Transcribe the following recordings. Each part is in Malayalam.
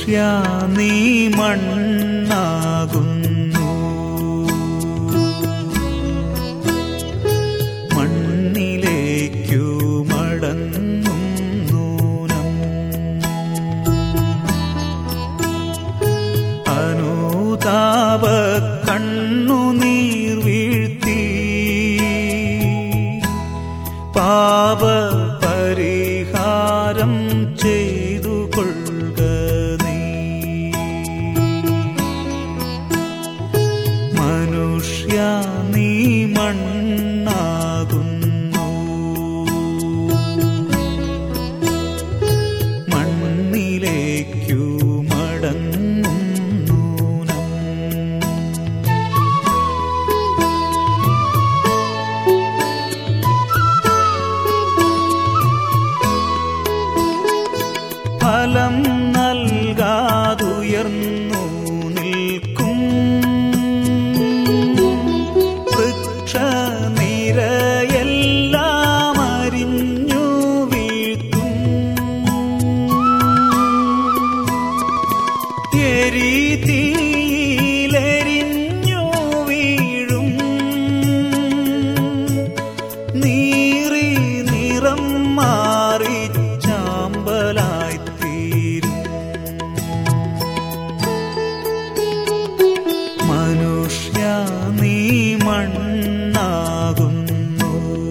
മനുഷ്യ നീ മണ്ണാകുന്നു മണ്ണിലേക്കു മടങ്ങും നൂനം അനുതാപ കണ്ണുനീർ വീഴ്ത്തി പാപ പരിഹാരം ചെയ്തു കൊള്ളുക നീ മനുഷ്യ നീ മണ്ണാകുന്നു മണ്ണിലേക്കു മടങ്ങും നൂനം ഫലം നൽകാതുയർന്നു നിൽക്കും വൃക്ഷനിരയെല്ലാം അരിഞ്ഞു വീഴ്ത്തും എരിതീയിലെരിഞ്ഞു വീഴും നീറി നിറം മാറി ചാമ്പലായിത്തീരും മനുഷ്യ നീ മണ്ണാകുന്നു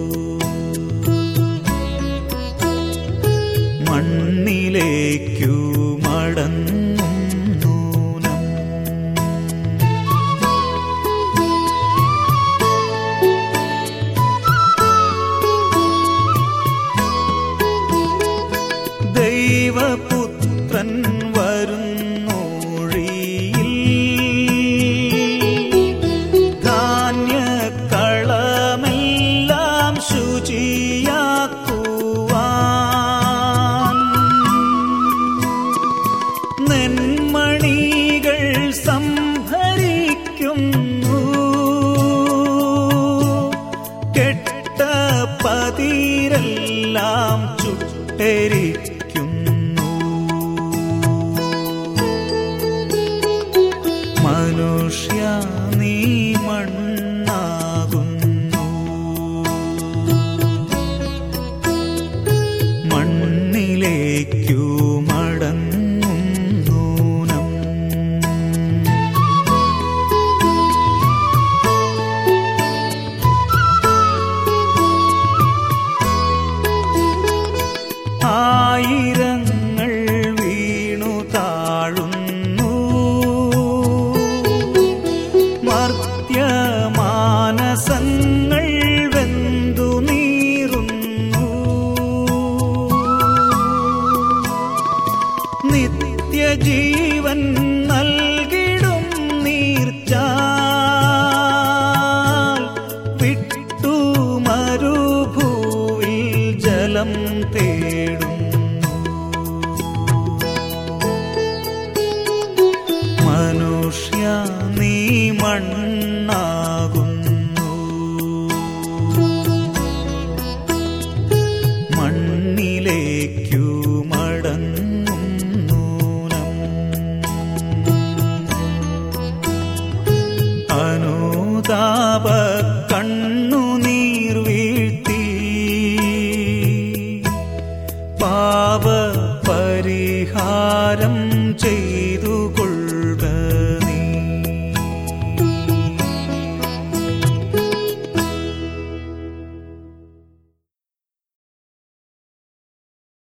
മണ്ണിലേക്കു മടങ്ങും നൂനം ദൈവപുത്രൻ വരുന്നോഴിയിൽ ധാന്യക്കളമെല്ലാം ശുചിയാക്കുവാൻ നെന്മണികൾ സംഭരിക്കുന്നു കെട്ട പതിരെല്ലാം ചുട്ടരിക്കുന്നു മനുഷ്യ നീ മണ്ണാകുന്നു മണ്ണിലേക്കു മടങ്ങും നൂനം ആയിരങ്ങൾ വീണു താഴുന്നു മർത്യമാനസങ്ങൾ വെന്തു നീറുന്നു നിത്യജീവൻ നൽകിടും നീർച്ചാൽ വിട്ടു മരുഭൂവിൽ ജലം തേടുന്നു മനുഷ്യ നീ മണ്ണാകുന്നു മണ്ണിലേക്കു മടങ്ങും നൂനം അനുതാപ കണ്ണുനീർ വീഴ്ത്തി പാപ പരിഹാരം ചെയ്തു